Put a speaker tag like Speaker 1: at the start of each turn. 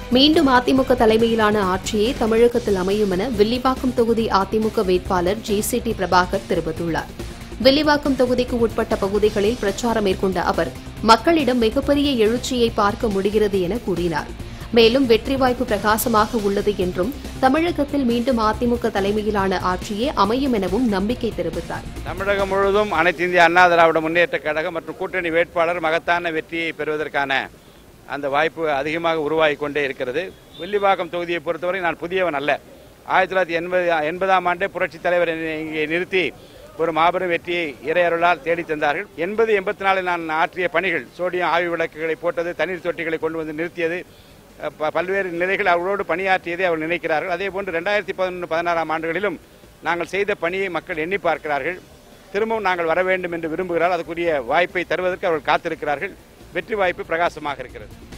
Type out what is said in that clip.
Speaker 1: மீண்டும் அதிமுக தலைமையிலான ஆட்சியே தமிழகத்தில் அமையும் என வில்லிவாக்கம் தொகுதி அதிமுக வேட்பாளர் ஜேசிடி பிரபாகர் தெரிவித்துள்ளார் வில்லிவாக்கம் தொகுதிக்கு உட்பட்ட பகுதிகளில் பிரச்சாரம் மேற்கொண்ட அவர் மக்களிடம் மிகப்பெரிய எழுச்சியை பார்க்க முடிகிறது என கூறினார் மேலும் வெற்றி வாய்ப்பு பிரகாசமாக உள்ளது என்றும் தமிழகத்தில் மீண்டும் அதிமுக தலைமையிலான ஆட்சியே அமையும் எனவும் நம்பிக்கை தெரிவித்தார்
Speaker 2: தமிழகம் முழுவதும் அனைத்து இந்திய அண்ணா திராவிட முன்னேற்ற கழகம் மற்றும் கூட்டணி வேட்பாளர் மகத்தான வெற்றியை பெறுவதற்கான அந்த வாய்ப்பு அதிகமாக உருவாகி கொண்டே இருக்கிறது வில்லிவாக்கம் தொகுதியை பொறுத்தவரை நான் புதியவன் அல்ல ஆயிரத்தி தொள்ளாயிரத்தி எண்பது எண்பதாம் ஆண்டே புரட்சித் தலைவர் என்னை இங்கே நிறுத்தி ஒரு மாபெரும் வெற்றியை இறையருளால் தேடி தந்தார்கள் எண்பது எண்பத்தி நாலில் நான் ஆற்றிய பணிகள் சோடியம் ஆய்வு விளக்குகளை போட்டது தண்ணீர் தொட்டிகளை கொண்டு வந்து நிறுத்தியது ப- பல்வேறு நிலைகள் அவர்களோடு பணியாற்றியதை அவர் நினைக்கிறார்கள் அதே போன்று ரெண்டாயிரத்தி பதினொன்று பதினாறாம் ஆண்டுகளிலும் நாங்கள் செய்த பணியை மக்கள் எண்ணி பார்க்கிறார்கள் திரும்பவும் நாங்கள் வர வேண்டும் என்று விரும்புகிறார் அதுக்குரிய வாய்ப்பை தருவதற்கு அவர்கள் காத்திருக்கிறார்கள் வெற்றி வாய்ப்பு பிரகாசமாக இருக்கிறது